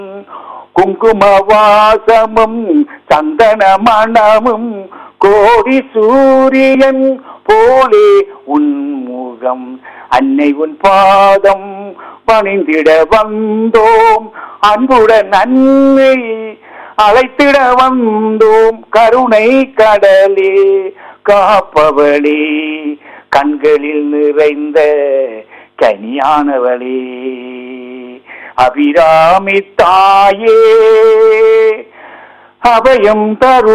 குங்கும வாசமும் சந்தன மணமும் கோடி சூரியன் போலே உன்முகம் அன்னை உன் பாதம் பணிந்திட வந்தோம் அன்புடன் அன்னை அழைத்திட வந்தோம் கருணை கடலே காப்பவளே கண்களில் நிறைந்த கனியானவளே அபிராமி தாயே அபயம் தரு